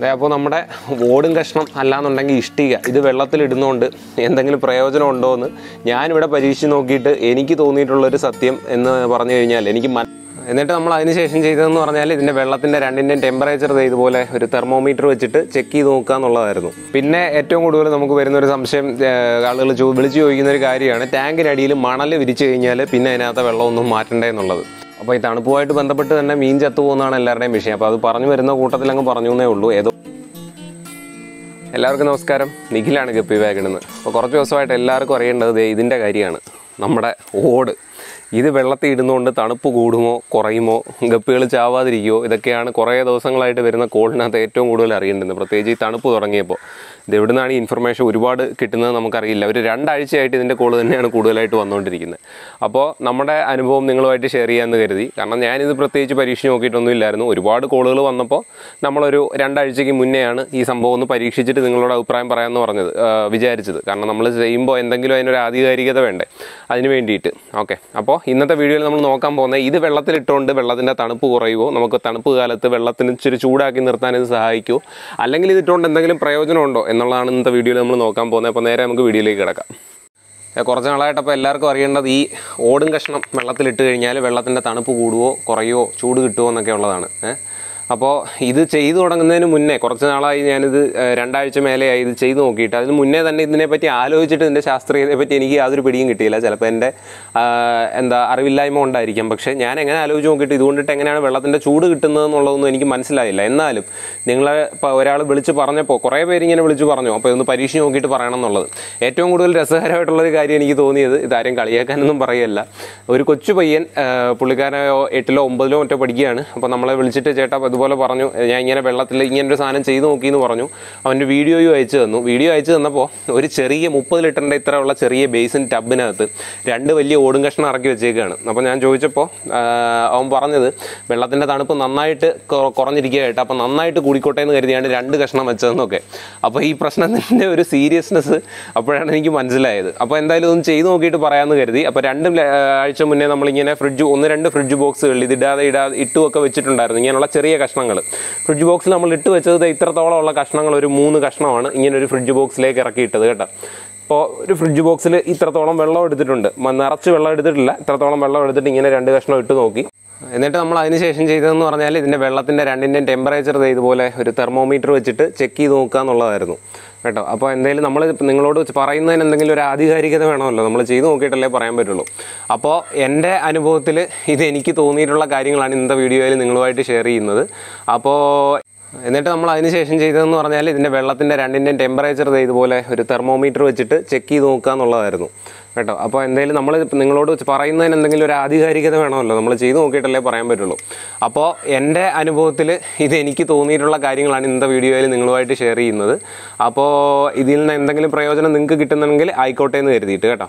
ദേ അപ്പോൾ നമ്മുടെ ഓടും കഷ്ണം അല്ലാന്നുണ്ടെങ്കിൽ ഇഷ്ടിക ഇത് വെള്ളത്തിലിടുന്നതുകൊണ്ട് എന്തെങ്കിലും പ്രയോജനം ഉണ്ടോ എന്ന് ഞാനിവിടെ പരീക്ഷിച്ച് നോക്കിയിട്ട് എനിക്ക് തോന്നിയിട്ടുള്ളൊരു സത്യം എന്ന് പറഞ്ഞു കഴിഞ്ഞാൽ എനിക്ക് മന- എന്നിട്ട് നമ്മൾ അതിനുശേഷം ചെയ്തതെന്ന് പറഞ്ഞാൽ ഇതിൻ്റെ വെള്ളത്തിൻ്റെ രണ്ടിൻ്റെയും ടെമ്പറേച്ചർ ഇതുപോലെ ഒരു തെർമോമീറ്റർ വെച്ചിട്ട് ചെക്ക് ചെയ്ത് നോക്കുക എന്നുള്ളതായിരുന്നു പിന്നെ ഏറ്റവും കൂടുതൽ നമുക്ക് വരുന്ന ഒരു സംശയം ആളുകൾ ചോ വിളിച്ചു ചോദിക്കുന്ന ഒരു കാര്യമാണ് ടാങ്കിനടിയിൽ മണൽ വിരിച്ചു കഴിഞ്ഞാൽ പിന്നെ അതിനകത്ത് വെള്ളമൊന്നും മാറ്റണ്ടേ എന്നുള്ളത് അപ്പോൾ ഈ തണുപ്പുമായിട്ട് ബന്ധപ്പെട്ട് തന്നെ മീൻ ചത്തു പോകുന്നതാണ് എല്ലാവരുടെയും വിഷയം അപ്പോൾ അത് പറഞ്ഞു വരുന്ന കൂട്ടത്തിൽ അങ്ങ് പറഞ്ഞു എന്നേ ഉള്ളൂ ഏതോ എല്ലാവർക്കും നമസ്കാരം നിഖിലാണ് ഗപ്പി വാഗിടുന്നത് അപ്പോൾ കുറച്ച് ദിവസമായിട്ട് എല്ലാവർക്കും അറിയേണ്ടത് ദേ ഇതിൻ്റെ കാര്യമാണ് നമ്മുടെ ഓട് ഇത് വെള്ളത്തിൽ ഇടുന്നതുകൊണ്ട് തണുപ്പ് കൂടുമോ കുറയുമോ ഗപ്പികൾ ചാവാതിരിക്കുമോ ഇതൊക്കെയാണ് കുറേ ദിവസങ്ങളായിട്ട് വരുന്ന കോളിനകത്ത് ഏറ്റവും കൂടുതൽ അറിയേണ്ടത് പ്രത്യേകിച്ച് ഈ തണുപ്പ് തുടങ്ങിയപ്പോൾ ഇത് എവിടെ നിന്നാണ് ഈ ഇൻഫർമേഷൻ ഒരുപാട് കിട്ടുന്നത് നമുക്കറിയില്ല ഒരു രണ്ടാഴ്ചയായിട്ട് ഇതിൻ്റെ കോൾ തന്നെയാണ് കൂടുതലായിട്ട് വന്നുകൊണ്ടിരിക്കുന്നത് അപ്പോൾ നമ്മുടെ അനുഭവം നിങ്ങളുമായിട്ട് ഷെയർ ചെയ്യാമെന്ന് കരുതി കാരണം ഞാനിത് പ്രത്യേകിച്ച് പരീക്ഷിച്ച് നോക്കിയിട്ടൊന്നും ഇല്ലായിരുന്നു ഒരുപാട് കോളുകൾ വന്നപ്പോൾ നമ്മളൊരു രണ്ടാഴ്ചയ്ക്ക് മുന്നെയാണ് ഈ സംഭവം ഒന്ന് പരീക്ഷിച്ചിട്ട് നിങ്ങളോട് അഭിപ്രായം പറയാമെന്ന് പറഞ്ഞത് ആ, വിചാരിച്ചത് കാരണം നമ്മൾ ചെയ്യുമ്പോൾ എന്തെങ്കിലും അതിനൊരു ആധികാരികത വേണ്ടേ അതിന് വേണ്ടിയിട്ട് ഓക്കെ അപ്പോൾ ഇന്നത്തെ വീഡിയോയിൽ നമ്മൾ നോക്കാൻ പോകുന്നത് ഇത് വെള്ളത്തിലിട്ടുകൊണ്ട് വെള്ളത്തിൻ്റെ തണുപ്പ് കുറയുമോ നമുക്ക് തണുപ്പ് കാലത്ത് വെള്ളത്തിന് ഇച്ചിരി ചൂടാക്കി നിർത്താൻ ഇത് സഹായിക്കുമോ അല്ലെങ്കിൽ ഇതിട്ടുകൊണ്ട് എന്തെങ്കിലും പ്രയോജനമുണ്ടോ എന്നുള്ളതാണ് ഇന്നത്തെ വീഡിയോയിൽ നമ്മൾ നോക്കാൻ പോകുന്നത് അപ്പോൾ നേരെ നമുക്ക് വീഡിയോയിലേക്ക് കിടക്കാം ഏ, കുറച്ച് നാളായിട്ട് അപ്പോൾ എല്ലാവർക്കും അറിയേണ്ടത് ഈ ഓടും കഷ്ണം വെള്ളത്തിലിട്ട് കഴിഞ്ഞാൽ വെള്ളത്തിൻ്റെ തണുപ്പ് കൂടുവോ കുറയുമോ ചൂട് കിട്ടുമോ എന്നൊക്കെ ഉള്ളതാണ് ഏ അപ്പോൾ ഇത് ചെയ്തു തുടങ്ങുന്നതിന് മുന്നേ കുറച്ച് നാളായി ഞാനിത് ഏ, രണ്ടാഴ്ച മേലെയായി ഇത് ചെയ്തു നോക്കിയിട്ട് അതിന് മുന്നേ തന്നെ ഇതിനെപ്പറ്റി ആലോചിച്ചിട്ട് ഇതിൻ്റെ ശാസ്ത്രീയതയെ പറ്റി എനിക്ക് യാതൊരു പിടിയും കിട്ടിയില്ല ചിലപ്പോൾ എൻ്റെ ആ, എന്താ അറിവില്ലായ്മ കൊണ്ടായിരിക്കാം പക്ഷേ ഞാൻ എങ്ങനെ ആലോചിച്ച് നോക്കിയിട്ട് ഇതുകൊണ്ടിട്ട് എങ്ങനെയാണ് വെള്ളത്തിൻ്റെ ചൂട് കിട്ടുന്നത് എന്നുള്ളതൊന്നും എനിക്ക് മനസ്സിലായില്ല എന്നാലും നിങ്ങളെ ഇപ്പോൾ ഒരാൾ വിളിച്ച് പറഞ്ഞപ്പോൾ കുറേ പേര് ഇങ്ങനെ വിളിച്ച് പറഞ്ഞു അപ്പോൾ ഇതൊന്ന് പരീക്ഷിച്ച് നോക്കിയിട്ട് പറയണം എന്നുള്ളത് ഏറ്റവും കൂടുതൽ രസകരമായിട്ടുള്ളൊരു കാര്യം എനിക്ക് തോന്നിയത് ഇതാരും കളിയാക്കാനൊന്നും പറയല്ല ഒരു കൊച്ചു പയ്യൻ ആ, പുള്ളിക്കാരനോ എട്ടിലോ ഒമ്പതിലോ മറ്റോ പഠിക്കുകയാണ് അപ്പോൾ നമ്മളെ വിളിച്ചിട്ട് ചേട്ടാ ഇതുപോലെ പറഞ്ഞു ഞാൻ ഇങ്ങനെ വെള്ളത്തിൽ ഇങ്ങനെ ഒരു സാധനം ചെയ്ത് നോക്കി എന്ന് പറഞ്ഞു അവൻ്റെ വീഡിയോയും അയച്ചു തന്നു വീഡിയോ അയച്ചു തന്നപ്പോൾ ഒരു ചെറിയ മുപ്പത് ലിറ്ററിൻ്റെ ഇത്രയുള്ള ചെറിയ ബേസിൻ ടബിനകത്ത് രണ്ട് വലിയ ഓടും കഷ്ണം ഇറക്കി വെച്ചേക്കാണ് അപ്പോൾ ഞാൻ ചോദിച്ചപ്പോൾ ആ, അവൻ പറഞ്ഞത് വെള്ളത്തിൻ്റെ തണുപ്പ് നന്നായിട്ട് കൊ- കുറഞ്ഞിരിക്കുകയായിട്ട് അപ്പോൾ നന്നായിട്ട് കൂടിക്കോട്ടെ എന്ന് കരുതിയാണ് രണ്ട് കഷ്ണം വെച്ചതെന്നൊക്കെ അപ്പോൾ ഈ പ്രശ്നത്തിൻ്റെ ഒരു സീരിയസ്നെസ് അപ്പോഴാണ് എനിക്ക് മനസ്സിലായത് അപ്പോൾ എന്തായാലും ഒന്ന് ചെയ്ത് നോക്കിയിട്ട് പറയാമെന്ന് കരുതി അപ്പോൾ രണ്ട് ല- ആഴ്ച മുന്നേ നമ്മളിങ്ങനെ ഫ്രിഡ്ജ് ഒന്ന് രണ്ട് ഫ്രിഡ്ജ് ബോക്സുകളിൽ ഇതിടാതെ ഇടാതെ ഇട്ടുമൊക്കെ വെച്ചിട്ടുണ്ടായിരുന്നു ഇങ്ങനെയുള്ള ചെറിയ കഷ്ണങ്ങൾ ഫ്രിഡ്ജ് ബോക്സിൽ നമ്മൾ ഇട്ട് വെച്ചത് ദേ ഇത്രത്തോളം ഉള്ള കഷ്ണങ്ങൾ ഒരു മൂന്ന് കഷ്ണമാണ് ഇങ്ങനെ ഒരു ഫ്രിഡ്ജ് ബോക്സിലേക്ക് ഇറക്കിയിട്ടത് കേട്ടോ ഇപ്പോൾ ഒരു ഫ്രിഡ്ജ് ബോക്സിൽ ഇത്രത്തോളം വെള്ളം എടുത്തിട്ടുണ്ട് മ- നിറച്ച് വെള്ളം എടുത്തിട്ടില്ല ഇത്രത്തോളം വെള്ളം എടുത്തിട്ട് ഇങ്ങനെ രണ്ട് കഷ്ണം ഇട്ട് നോക്കി എന്നിട്ട് നമ്മൾ അതിനുശേഷം ചെയ്തതെന്ന് പറഞ്ഞാൽ ഇതിൻ്റെ വെള്ളത്തിൻ്റെ രണ്ടിൻ്റെയും ടെമ്പറേച്ചർ ഇതുപോലെ ഒരു തെർമോമീറ്റർ വെച്ചിട്ട് ചെക്ക് ചെയ്ത് നോക്കുക എന്നുള്ളതായിരുന്നു കേട്ടോ അപ്പോൾ എന്തായാലും നമ്മൾ നിങ്ങളോട് പറയുന്നതിന് എന്തെങ്കിലും ഒരു ആധികാരികത വേണമല്ലോ നമ്മൾ ചെയ്ത് നോക്കിയിട്ടല്ലേ പറയാൻ പറ്റുള്ളൂ അപ്പോൾ എൻ്റെ അനുഭവത്തിൽ ഇത് എനിക്ക് തോന്നിയിട്ടുള്ള കാര്യങ്ങളാണ് ഇന്നത്തെ വീഡിയോയിൽ നിങ്ങളുമായിട്ട് ഷെയർ ചെയ്യുന്നത് അപ്പോൾ എന്നിട്ട് നമ്മൾ അതിനുശേഷം ചെയ്തതെന്ന് പറഞ്ഞാൽ ഇതിൻ്റെ വെള്ളത്തിൻ്റെ രണ്ടിൻ്റെയും ടെമ്പറേച്ചർ ഇതുപോലെ ഒരു തെർമോമീറ്റർ വെച്ചിട്ട് ചെക്ക് ചെയ്ത് നോക്കുക എന്നുള്ളതായിരുന്നു കേട്ടോ അപ്പോൾ എന്തായാലും നമ്മൾ നിങ്ങളോട് പറയുന്നതിന് എന്തെങ്കിലും ഒരു ആധികാരികത വേണമല്ലോ നമ്മൾ ചെയ്ത് നോക്കിയിട്ടല്ലേ പറയാൻ പറ്റുള്ളൂ അപ്പോൾ എൻ്റെ അനുഭവത്തിൽ ഇത് എനിക്ക് തോന്നിയിട്ടുള്ള കാര്യങ്ങളാണ് ഇന്നത്തെ വീഡിയോയിൽ നിങ്ങളുമായിട്ട് ഷെയർ ചെയ്യുന്നത് അപ്പോൾ ഇതിൽ നിന്ന് എന്തെങ്കിലും പ്രയോജനം നിങ്ങൾക്ക് കിട്ടുന്നുണ്ടെങ്കിൽ ആയിക്കോട്ടെ എന്ന് കരുതിയിട്ട് കേട്ടോ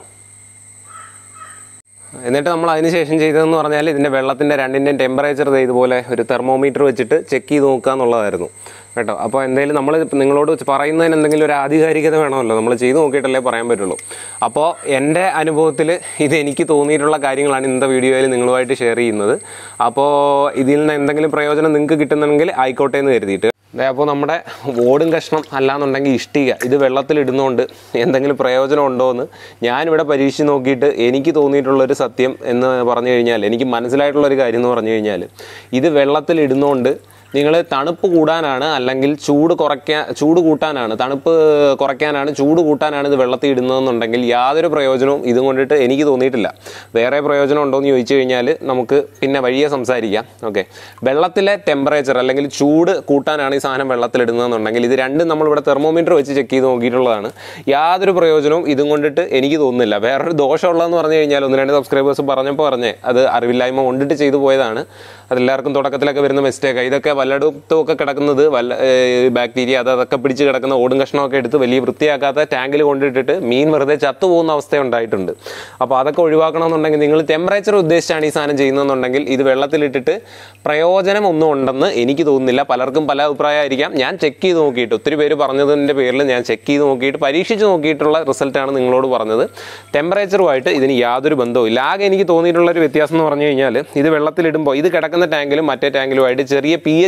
എന്നിട്ട് നമ്മൾ അതിനുശേഷം ചെയ്തതെന്ന് പറഞ്ഞാൽ ഇതിൻ്റെ വെള്ളത്തിൻ്റെ രണ്ടിൻ്റെയും ടെമ്പറേച്ചർ ഇതുപോലെ ഒരു തെർമോമീറ്റർ വെച്ചിട്ട് ചെക്ക് ചെയ്ത് നോക്കുക എന്നുള്ളതായിരുന്നു കേട്ടോ അപ്പോൾ എന്തായാലും നമ്മൾ നിങ്ങളോട് പറയുന്നതിന് എന്തെങ്കിലും ഒരു ആധികാരികത വേണമല്ലോ നമ്മൾ ചെയ്ത് നോക്കിയിട്ടല്ലേ പറയാൻ പറ്റുള്ളൂ അപ്പോൾ എൻ്റെ അനുഭവത്തിൽ ഇത് എനിക്ക് തോന്നിയിട്ടുള്ള കാര്യങ്ങളാണ് ഇന്നത്തെ വീഡിയോയിൽ നിങ്ങളുമായിട്ട് ഷെയർ ചെയ്യുന്നത് അപ്പോൾ ഇതിൽ നിന്ന് എന്തെങ്കിലും പ്രയോജനം നിങ്ങൾക്ക് കിട്ടുന്നുണ്ടെങ്കിൽ ആയിക്കോട്ടെ എന്ന് കരുതിയിട്ട് ദേ അപ്പോൾ നമ്മുടെ ഓടും കഷ്ണം അല്ലാന്നുണ്ടെങ്കിൽ ഇഷ്ടിക ഇത് വെള്ളത്തിലിടുന്നതുകൊണ്ട് എന്തെങ്കിലും പ്രയോജനം ഉണ്ടോ എന്ന് ഞാനിവിടെ പരീക്ഷിച്ച് നോക്കിയിട്ട് എനിക്ക് തോന്നിയിട്ടുള്ളൊരു സത്യം എന്ന് പറഞ്ഞു കഴിഞ്ഞാൽ എനിക്ക് മനസ്സിലായിട്ടുള്ളൊരു കാര്യം എന്ന് പറഞ്ഞു കഴിഞ്ഞാൽ ഇത് വെള്ളത്തിലിടുന്നതുകൊണ്ട് നിങ്ങൾ തണുപ്പ് കൂടാനാണ് അല്ലെങ്കിൽ ചൂട് കുറയ്ക്കാൻ ചൂട് കൂട്ടാനാണ് തണുപ്പ് കുറയ്ക്കാനാണ് ചൂട് കൂട്ടാനാണ് ഇത് വെള്ളത്തിൽ ഇടുന്നതെന്നുണ്ടെങ്കിൽ യാതൊരു പ്രയോജനവും ഇതും കൊണ്ടിട്ട് എനിക്ക് തോന്നിയിട്ടില്ല വേറെ പ്രയോജനം ഉണ്ടോ എന്ന് ചോദിച്ചു കഴിഞ്ഞാൽ നമുക്ക് പിന്നെ വഴിയെ സംസാരിക്കാം ഓക്കെ വെള്ളത്തിലെ ടെമ്പറേച്ചർ അല്ലെങ്കിൽ ചൂട് കൂട്ടാനാണ് ഈ സാധനം വെള്ളത്തിലിടുന്നതെന്നുണ്ടെങ്കിൽ ഇത് രണ്ടും നമ്മളിവിടെ തെർമോമീറ്റർ വെച്ച് ചെക്ക് ചെയ്ത് നോക്കിയിട്ടുള്ളതാണ് യാതൊരു പ്രയോജനവും ഇതും കൊണ്ടിട്ട് എനിക്ക് തോന്നുന്നില്ല വേറൊരു ദോഷമുള്ളതെന്ന് പറഞ്ഞു കഴിഞ്ഞാൽ ഒന്ന് രണ്ട് സബ്സ്ക്രൈബേഴ്സ് പറഞ്ഞപ്പോൾ പറഞ്ഞേ അത് അറിവില്ലായ്മ കൊണ്ടിട്ട് ചെയ്തു പോയതാണ് അതെല്ലാവർക്കും തുടക്കത്തിലൊക്കെ വരുന്ന മിസ്റ്റേക്ക് ഇതൊക്കെ വല്ലയിടത്തും ഒക്കെ കിടക്കുന്നത് വല്ല ബാക്ടീരിയ അത് അതൊക്കെ പിടിച്ച് കിടക്കുന്ന ഓടും കഷ്ണമൊക്കെ എടുത്ത് വലിയ വൃത്തിയാക്കാത്ത ടാങ്കിൽ കൊണ്ടിട്ടിട്ട് മീൻ വെറുതെ ചത്തുപോകുന്ന അവസ്ഥ ഉണ്ടായിട്ടുണ്ട് അപ്പോൾ അതൊക്കെ ഒഴിവാക്കണമെന്നുണ്ടെങ്കിൽ നിങ്ങൾ ടെമ്പറേച്ചർ ഉദ്ദേശിച്ചാണ് ഈ സാധനം ചെയ്യുന്നതെന്നുണ്ടെങ്കിൽ ഇത് വെള്ളത്തിലിട്ടിട്ട് പ്രയോജനം ഒന്നും ഉണ്ടെന്ന് എനിക്ക് തോന്നുന്നില്ല പലർക്കും പല അഭിപ്രായമായിരിക്കാം ഞാൻ ചെക്ക് ചെയ്ത് നോക്കിയിട്ട് ഒത്തിരി പേര് പറഞ്ഞതിൻ്റെ പേരിൽ ഞാൻ ചെക്ക് ചെയ്ത് നോക്കിയിട്ട് പരീക്ഷിച്ച് നോക്കിയിട്ടുള്ള റിസൾട്ടാണ് നിങ്ങളോട് പറഞ്ഞത് ടെമ്പറേച്ചറുമായിട്ട് ഇതിന് യാതൊരു ബന്ധവും ഇല്ല ആകെ എനിക്ക് തോന്നിയിട്ടുള്ള ഒരു വ്യത്യാസം എന്ന് പറഞ്ഞു കഴിഞ്ഞാൽ ഇത് വെള്ളത്തിലിടുമ്പോൾ ഇത് കിടക്കുന്ന ടാങ്കിലും മറ്റേ ടാങ്കിലുമായിട്ട് ചെറിയ പി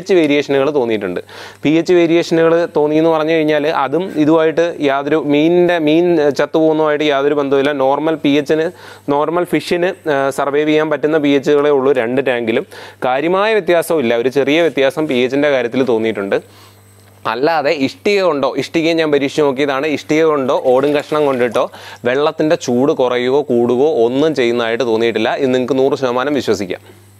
എച്ച് വേരിയേഷനുകൾ തോന്നിയിട്ടുണ്ട് പി എച്ച് വേരിയേഷനുകൾ തോന്നി എന്ന് പറഞ്ഞു കഴിഞ്ഞാൽ അതും ഇതുമായിട്ട് യാതൊരു മീനിൻ്റെ മീൻ ചത്തുപോകുന്നതുമായിട്ട് യാതൊരു ബന്ധവുമില്ല നോർമൽ പി എച്ചിന് നോർമൽ ഫിഷിന് സർവൈവ് ചെയ്യാൻ പറ്റുന്ന പി എച്ചുകളേ ഉള്ളൂ രണ്ട് ടാങ്കിലും കാര്യമായ വ്യത്യാസവും ഇല്ല ഒരു ചെറിയ വ്യത്യാസം പി എച്ചിൻ്റെ കാര്യത്തിൽ തോന്നിയിട്ടുണ്ട് അല്ലാതെ ഇഷ്ടിക കൊണ്ടോ ഇഷ്ടികയും ഞാൻ പരീക്ഷിച്ച് നോക്കിയതാണ് ഇഷ്ടിക കൊണ്ടോ ഓടും കഷ്ണം കൊണ്ടിട്ടോ വെള്ളത്തിൻ്റെ ചൂട് കുറയുകയോ കൂടുകയോ ഒന്നും ചെയ്യുന്നതായിട്ട് തോന്നിയിട്ടില്ല ഇത് നിങ്ങൾക്ക് നൂറ് ശതമാനം വിശ്വസിക്കാം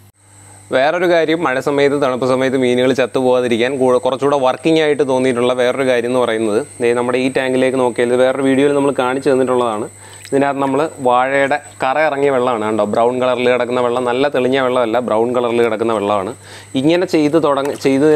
വേറൊരു കാര്യം മഴ സമയത്ത് തണുപ്പ് സമയത്ത് മീനുകൾ ചത്തു പോകാതിരിക്കാൻ കൂ- കുറച്ചുകൂടെ വർക്കിംഗ് ആയിട്ട് തോന്നിയിട്ടുള്ള വേറൊരു കാര്യം എന്ന് പറയുന്നത് ദേ നമ്മുടെ ഈ ടാങ്കിലേക്ക് നോക്കിയാൽ ഇത് വേറൊരു വീഡിയോയിൽ നമ്മൾ കാണിച്ചു തന്നിട്ടുള്ളതാണ് ഇതിനകത്ത് നമ്മൾ വാഴയുടെ കറ ഇറങ്ങിയ വെള്ളമാണ് കണ്ടോ ബ്രൗൺ കളറിൽ കിടക്കുന്ന വെള്ളം നല്ല തെളിഞ്ഞ വെള്ളമല്ല ബ്രൗൺ കളറിൽ കിടക്കുന്ന വെള്ളമാണ് ഇങ്ങനെ ചെയ്ത് തുടങ്ങി ചെയ്ത്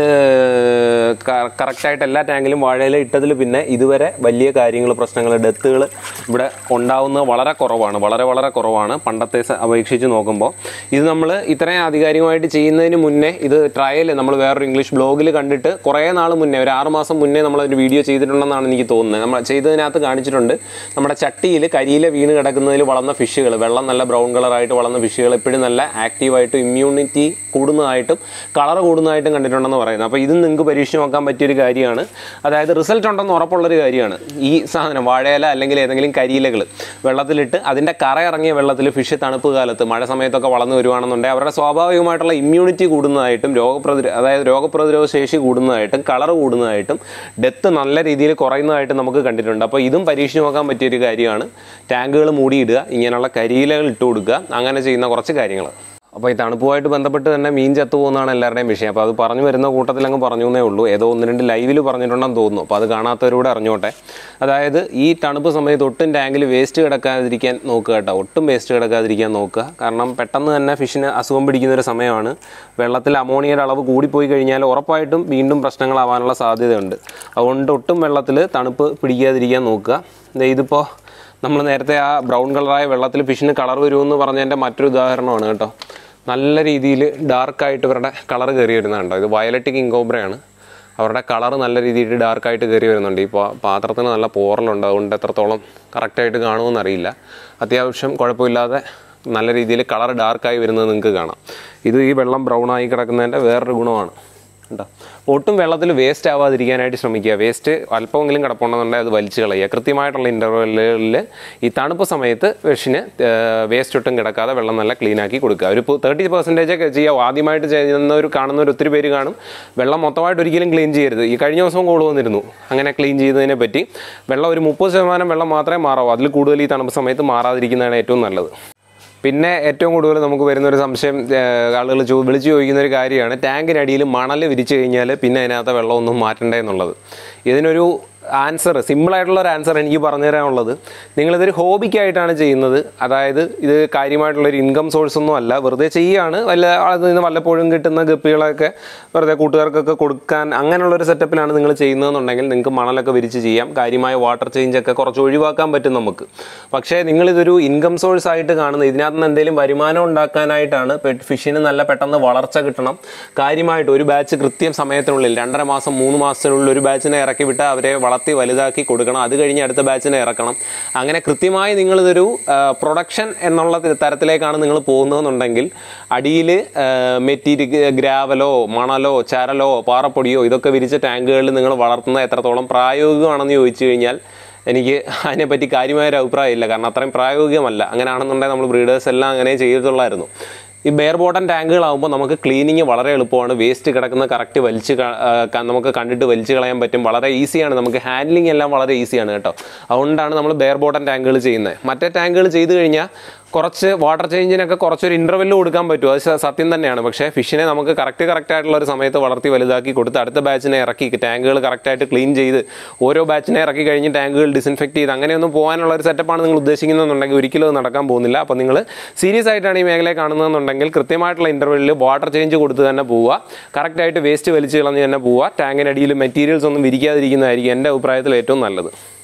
കറക്റ്റായിട്ട് എല്ലാ ടാങ്കിലും വാഴയില ഇട്ടതിൽ പിന്നെ ഇതുവരെ വലിയ കാര്യങ്ങൾ പ്രശ്നങ്ങൾ ഡെത്തുകൾ ഇവിടെ ഉണ്ടാവുന്നത് വളരെ കുറവാണ് വളരെ വളരെ കുറവാണ് പണ്ടത്തെ സ- അപേക്ഷിച്ച് നോക്കുമ്പോൾ ഇത് നമ്മൾ ഇത്രയും ആധികാരികമായിട്ട് ചെയ്യുന്നതിന് മുന്നേ ഇത് ട്രയൽ നമ്മൾ വേറൊരു ഇംഗ്ലീഷ് ബ്ലോഗിൽ കണ്ടിട്ട് കുറേ നാൾ മുന്നേ ഒരു ആറ് മാസം മുന്നേ നമ്മൾ ഒരു വീഡിയോ ചെയ്തിട്ടുണ്ടെന്നാണ് എനിക്ക് തോന്നുന്നത് നമ്മൾ ചെയ്തതിനകത്ത് കാണിച്ചിട്ടുണ്ട് നമ്മുടെ ചട്ടിയിൽ കരിയില വീണ് കിടക്കുന്നതിൽ വളർന്ന ഫിഷുകൾ വെള്ളം നല്ല ബ്രൗൺ കളറായിട്ട് വളർന്ന ഫിഷുകൾ എപ്പോഴും നല്ല ആക്റ്റീവായിട്ടും ഇമ്മ്യൂണിറ്റി കൂടുന്നതായിട്ടും കളർ കൂടുന്നതായിട്ടും കണ്ടിട്ടുണ്ടെന്ന് പറയുന്നത് അപ്പോൾ ഇത് നിങ്ങൾക്ക് പരീക്ഷിച്ച് നോക്കാൻ പറ്റിയൊരു കാര്യമാണ് അതായത് റിസൾട്ട് ഉണ്ടെന്ന് ഉറപ്പുള്ളൊരു കാര്യമാണ് ഈ സാധനം വാഴയില അല്ലെങ്കിൽ ഏതെങ്കിലും കരിയിലകൾ വെള്ളത്തിലിട്ട് അതിൻ്റെ കറ ഇറങ്ങിയ വെള്ളത്തിൽ ഫിഷ് തണുപ്പ് കാലത്ത് മഴ സമയത്തൊക്കെ വളർന്നു വരുവാണെന്നുണ്ടെങ്കിൽ അവരുടെ സ്വാഭാവികമായിട്ടുള്ള ഇമ്മ്യൂണിറ്റി കൂടുന്നതായിട്ടും രോഗപ്രതിരോധ അതായത് രോഗപ്രതിരോധ ശേഷി കൂടുന്നതായിട്ടും കളർ കൂടുന്നതായിട്ടും ഡെത്ത് നല്ല രീതിയിൽ കുറയുന്നതായിട്ടും നമുക്ക് കണ്ടിട്ടുണ്ട് അപ്പോൾ ഇതും പരീക്ഷിച്ച് നോക്കാൻ പറ്റിയൊരു കാര്യമാണ് ടാങ്കുകൾ മൂടിയിടുക ഇങ്ങനെയുള്ള കരിയിലകൾ ഇട്ട് കൊടുക്കുക അങ്ങനെ ചെയ്യുന്ന കുറച്ച് കാര്യങ്ങൾ അപ്പോൾ ഈ തണുപ്പുമായിട്ട് ബന്ധപ്പെട്ട് തന്നെ മീൻ ചത്തു പോകുന്നതാണ് എല്ലാവരുടെയും വിഷയം അപ്പോൾ അത് പറഞ്ഞു വരുന്ന കൂട്ടത്തിൽ അങ്ങ് പറഞ്ഞു എന്നേ ഉള്ളൂ ഏതോ ഒന്ന് രണ്ട് ലൈവിൽ പറഞ്ഞിട്ടുണ്ടെന്ന് തോന്നുന്നു അപ്പോൾ അത് കാണാത്തവരൂടെ അറിഞ്ഞോട്ടെ അതായത് ഈ തണുപ്പ് സമയത്ത് ഒട്ടും ടാങ്കിൽ വേസ്റ്റ് കിടക്കാതിരിക്കാൻ നോക്കുക കേട്ടോ ഒട്ടും വേസ്റ്റ് കിടക്കാതിരിക്കാൻ നോക്കുക കാരണം പെട്ടെന്ന് തന്നെ ഫിഷിന് അസുഖം പിടിക്കുന്ന ഒരു സമയമാണ് വെള്ളത്തിൽ അമോണിയയുടെ അളവ് കൂടിപ്പോയി കഴിഞ്ഞാൽ ഉറപ്പായിട്ടും വീണ്ടും പ്രശ്നങ്ങളാവാനുള്ള സാധ്യതയുണ്ട് അതുകൊണ്ട് ഒട്ടും വെള്ളത്തിൽ തണുപ്പ് പിടിക്കാതിരിക്കാൻ നോക്കുക ദേ ഇതിപ്പോൾ നമ്മൾ നേരത്തെ ആ ബ്രൗൺ കളറായ വെള്ളത്തിൽ ഫിഷിന് കളർ വരുമെന്ന് പറഞ്ഞതിൻ്റെ മറ്റൊരു ഉദാഹരണമാണ് കേട്ടോ നല്ല രീതിയിൽ ഡാർക്കായിട്ട് ഇവരുടെ കളർ കയറി വരുന്നുണ്ടോ ഇത് വയലറ്റ് കിങ്കോബ്രയാണ് അവരുടെ കളർ നല്ല രീതിയിൽ ഡാർക്കായിട്ട് കയറി വരുന്നുണ്ട് ഈ പാ- പാത്രത്തിന് നല്ല പോറലുണ്ട് അതുകൊണ്ട് എത്രത്തോളം കറക്റ്റായിട്ട് കാണുമെന്ന് അറിയില്ല അത്യാവശ്യം കുഴപ്പമില്ലാതെ നല്ല രീതിയിൽ കളർ ഡാർക്കായി വരുന്നത് നിങ്ങൾക്ക് കാണാം ഇത് ഈ വെള്ളം ബ്രൗൺ ആയി കിടക്കുന്നതിൻ്റെ വേറൊരു ഗുണമാണ് കേട്ടോ ഒട്ടും വെള്ളത്തിൽ വേസ്റ്റ് ആവാതിരിക്കാനായിട്ട് ശ്രമിക്കുക വേസ്റ്റ് അല്പമെങ്കിലും കിടപ്പുണ്ടെന്നുണ്ടെങ്കിൽ അത് വലിച്ചു കളയുക കൃത്യമായിട്ടുള്ള ഇൻ്റർവെല്ലുകളിൽ ഈ തണുപ്പ് സമയത്ത് ഫിഷിന് വേസ്റ്റ് ഒട്ടും കിടക്കാതെ വെള്ളം നല്ല ക്ലീൻ ആക്കി കൊടുക്കുക ഒരു തേർട്ടി പെർസെൻറ്റേജ് ഒക്കെ ചെയ്യുക ആദ്യമായിട്ട് ചെയ്യുന്നവർ കാണുന്നവർ ഒത്തിരി പേര് കാണും വെള്ളം മൊത്തമായിട്ട് ഒരിക്കലും ക്ലീൻ ചെയ്യരുത് ഈ കഴിഞ്ഞ ദിവസം കോൾ വന്നിരുന്നു അങ്ങനെ ക്ലീൻ ചെയ്തതിനെ പറ്റി വെള്ളം ഒരു മുപ്പത് ശതമാനം വെള്ളം മാത്രമേ മാറാവൂ അതിൽ കൂടുതൽ ഈ തണുപ്പ് സമയത്ത് മാറാതിരിക്കുന്നതാണ് ഏറ്റവും നല്ലത് പിന്നെ ഏറ്റവും കൂടുതൽ നമുക്ക് വരുന്ന ഒരു സംശയം ഏഹ്, ആളുകൾ ചോ വിളിച്ചു ചോദിക്കുന്ന ഒരു കാര്യമാണ് ടാങ്കിനടിയിൽ മണൽ വിരിച്ചു കഴിഞ്ഞാൽ പിന്നെ അതിനകത്ത് വെള്ളമൊന്നും മാറ്റണ്ടേ എന്നുള്ളത് ഇതിനൊരു ആൻസർ സിമ്പിളായിട്ടുള്ള ഒരു ആൻസർ എനിക്ക് പറഞ്ഞു തരാനുള്ളത് നിങ്ങളിതൊരു ഹോബിക്കായിട്ടാണ് ചെയ്യുന്നത് അതായത് ഇത് കാര്യമായിട്ടുള്ളൊരു ഇൻകം സോഴ്സ് ഒന്നും അല്ല വെറുതെ ചെയ്യുകയാണ് വല്ല അതിൽ നിന്ന് വല്ലപ്പോഴും കിട്ടുന്ന ഗപ്പികളൊക്കെ വെറുതെ കൂട്ടുകാർക്കൊക്കെ കൊടുക്കാൻ അങ്ങനെയുള്ളൊരു സെറ്റപ്പിലാണ് നിങ്ങൾ ചെയ്യുന്നതെന്നുണ്ടെങ്കിൽ നിങ്ങൾക്ക് മണലൊക്കെ വിരിച്ച് ചെയ്യാം കാര്യമായ വാട്ടർ ചേഞ്ച് ഒക്കെ കുറച്ച് ഒഴിവാക്കാൻ പറ്റും നമുക്ക് പക്ഷേ നിങ്ങളിതൊരു ഇൻകം സോഴ്സ് ആയിട്ട് കാണുന്നത് ഇതിനകത്ത് നിന്ന് എന്തെങ്കിലും വരുമാനം ഉണ്ടാക്കാനായിട്ടാണ് പെറ്റ് ഫിഷിന് നല്ല പെട്ടെന്ന് വളർച്ച കിട്ടണം കാര്യമായിട്ട് ഒരു ബാച്ച് കൃത്യം സമയത്തിനുള്ളിൽ രണ്ടര മാസം മൂന്ന് മാസത്തിനുള്ളിൽ ഒരു ബാച്ചിനെ ഇറക്കി വിട്ട് അവരെ വളർത്തി വലുതാക്കി കൊടുക്കണം അത് കഴിഞ്ഞ് അടുത്ത ബാച്ചിനെ ഇറക്കണം അങ്ങനെ കൃത്യമായി നിങ്ങളിതൊരു പ്രൊഡക്ഷൻ എന്നുള്ള തരത്തിലേക്കാണ് നിങ്ങൾ പോകുന്നതെന്നുണ്ടെങ്കിൽ അടിയിൽ മെറ്റീരിയൽ ഗ്രാവലോ മണലോ ചരലോ പാറപ്പൊടിയോ ഇതൊക്കെ വിരിച്ച ടാങ്കുകളിൽ നിങ്ങൾ വളർത്തുന്നത് എത്രത്തോളം പ്രായോഗികമാണെന്ന് ചോദിച്ചു കഴിഞ്ഞാൽ എനിക്ക് അതിനെപ്പറ്റി കാര്യമായൊരു അഭിപ്രായമില്ല കാരണം അത്രയും പ്രായോഗികമല്ല അങ്ങനെയാണെന്നുണ്ടെങ്കിൽ നമ്മൾ ബ്രീഡേഴ്സ് എല്ലാം അങ്ങനെ ചെയ്തിട്ടുള്ളായിരുന്നു ഈ ബെയർ ബോട്ടം ടാങ്കുകളാകുമ്പോൾ നമുക്ക് ക്ലീനിങ് വളരെ എളുപ്പമാണ് വേസ്റ്റ് കിടക്കുന്ന കറക്റ്റ് വലിച്ച് ക- ആ, ക- നമുക്ക് കണ്ടിട്ട് വലിച്ച് കളയാൻ പറ്റും വളരെ ഈസിയാണ് നമുക്ക് ഹാൻഡ്ലിംഗ് എല്ലാം വളരെ ഈസിയാണ് കേട്ടോ അതുകൊണ്ടാണ് നമ്മൾ ബെയർ ബോട്ടം ടാങ്കുകൾ ചെയ്യുന്നത് മറ്റേ ടാങ്കുകൾ ചെയ്ത് കഴിഞ്ഞാൽ കുറച്ച് വാട്ടർ ചേഞ്ചിനൊക്കെ കുറച്ചൊരു ഇൻ്റർവെല്ല് കൊടുക്കാൻ പറ്റും അത് സ- സത്യം തന്നെയാണ് പക്ഷേ ഫിഷിനെ നമുക്ക് കറക്റ്റ് കറക്റ്റ് ആയിട്ടുള്ള ഒരു സമയത്ത് വളർത്തി വലുതാക്കി കൊടുത്ത് അടുത്ത ബാച്ചിനെ ഇറക്കി ടാങ്കുകൾ കറക്റ്റായിട്ട് ക്ലീൻ ചെയ്ത് ഓരോ ബാച്ചിനെ ഇറക്കി കഴിഞ്ഞ് ടാങ്കുകൾ ഡിസിൻഫെക്ട് ചെയ്ത് അങ്ങനെയൊന്നും പോകാനുള്ള ഒരു സെറ്റപ്പാണ് നിങ്ങൾ ഉദ്ദേശിക്കുന്നതെന്നുണ്ടെങ്കിൽ ഒരിക്കലും അത് നടക്കാൻ പോകുന്നില്ല അപ്പോൾ നിങ്ങൾ സീരിയസ് ആയിട്ടാണ് ഈ മേഖലയെ കാണുന്നതെന്നുണ്ടെങ്കിൽ കൃത്യമായിട്ടുള്ള ഇൻ്റർവെല്ലിൽ വാട്ടർ ചേഞ്ച് കൊടുത്ത് തന്നെ പോവുക കറക്റ്റായിട്ട് വേസ്റ്റ് വലിച്ച് കളഞ്ഞ് തന്നെ പോവുക ടാങ്കിനടിയിൽ മെറ്റീരിയൽസ് ഒന്നും വിരിക്കാതിരിക്കുന്നതായിരിക്കും എൻ്റെ അഭിപ്രായത്തിൽ ഏറ്റവും നല്ലത്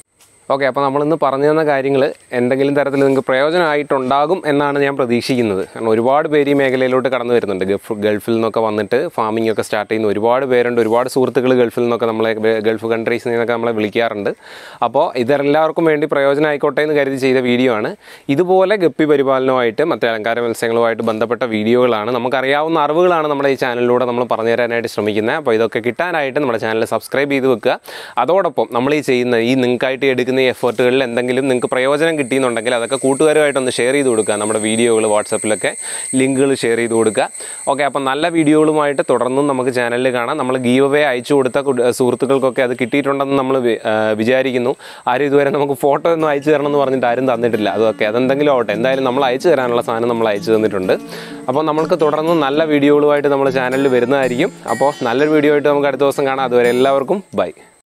ഓക്കെ അപ്പോൾ നമ്മളിന്ന് പറഞ്ഞു തന്ന കാര്യങ്ങൾ എന്തെങ്കിലും തരത്തിൽ നിങ്ങൾക്ക് പ്രയോജനമായിട്ടുണ്ടാകും എന്നാണ് ഞാൻ പ്രതീക്ഷിക്കുന്നത് കാരണം ഒരുപാട് പേര് ഈ മേഖലയിലോട്ട് കടന്നു വരുന്നുണ്ട് ഗൾഫ് ഗൾഫിൽ നിന്നൊക്കെ വന്നിട്ട് ഫാമിംഗ് ഒക്കെ സ്റ്റാർട്ട് ചെയ്യുന്ന ഒരുപാട് പേരുണ്ട് ഒരുപാട് സുഹൃത്തുക്കൾ ഗൾഫിൽ നിന്നൊക്കെ നമ്മളെ വേ- ഗൾഫ് കൺട്രീസിൽ നിന്നൊക്കെ നമ്മളെ വിളിക്കാറുണ്ട് അപ്പോൾ ഇതെല്ലാവർക്കും വേണ്ടി പ്രയോജനമായിക്കോട്ടെ എന്ന് കരുതി ചെയ്ത വീഡിയോ ആണ് ഇതുപോലെ ഗപ്പി പരിപാലനവുമായിട്ട് മറ്റ് അലങ്കാര മത്സ്യങ്ങളുമായിട്ട് ബന്ധപ്പെട്ട വീഡിയോകളാണ് നമുക്കറിയാവുന്ന അറിവുകളാണ് നമ്മുടെ ഈ ചാനലിലൂടെ നമ്മൾ പറഞ്ഞു തരാനായിട്ട് ശ്രമിക്കുന്നത് അപ്പോൾ ഇതൊക്കെ കിട്ടാനായിട്ട് നമ്മുടെ ചാനൽ സബ്സ്ക്രൈബ് ചെയ്ത് വെക്കുക അതോടൊപ്പം നമ്മൾ ഈ ചെയ്യുന്ന ഈ നിങ്ങൾക്കായിട്ട് എടുക്കുന്ന ഈ എഫേർട്ടുകളിൽ എന്തെങ്കിലും നിങ്ങൾക്ക് പ്രയോജനം കിട്ടിയെന്നുണ്ടെങ്കിൽ അതൊക്കെ കൂട്ടുകാരുമായിട്ടൊന്ന് ഷെയർ ചെയ്ത് കൊടുക്കുക നമ്മുടെ വീഡിയോകൾ വാട്സപ്പിലൊക്കെ ലിങ്കുകൾ ഷെയർ ചെയ്ത് കൊടുക്കുക ഓക്കെ അപ്പം നല്ല വീഡിയോകളുമായിട്ട് തുടർന്നും നമുക്ക് ചാനലിൽ കാണാം നമ്മൾ ഗീവ് അവേ അയച്ചു കൊടുത്ത കുട്- സുഹൃത്തുക്കൾക്കൊക്കെ അത് കിട്ടിയിട്ടുണ്ടെന്ന് നമ്മൾ വി- ആ, വിചാരിക്കുന്നു ആരും ഇതുവരെ നമുക്ക് ഫോട്ടോ ഒന്നും അയച്ചു തരണം എന്ന് പറഞ്ഞിട്ട് ആരും തന്നിട്ടില്ല അതൊക്കെ അതെന്തെങ്കിലും ആവട്ടെ എന്തായാലും നമ്മൾ അയച്ചു തരാനുള്ള സാധനം നമ്മൾ അയച്ചു തന്നിട്ടുണ്ട് അപ്പോൾ നമ്മൾക്ക് തുടർന്ന് നല്ല വീഡിയോകളുമായിട്ട് നമ്മൾ ചാനലിൽ വരുന്നതായിരിക്കും അപ്പോൾ നല്ലൊരു വീഡിയോ ആയിട്ട് നമുക്ക് അടുത്ത ദിവസം കാണാം അതുവരെ എല്ലാവർക്കും ബൈ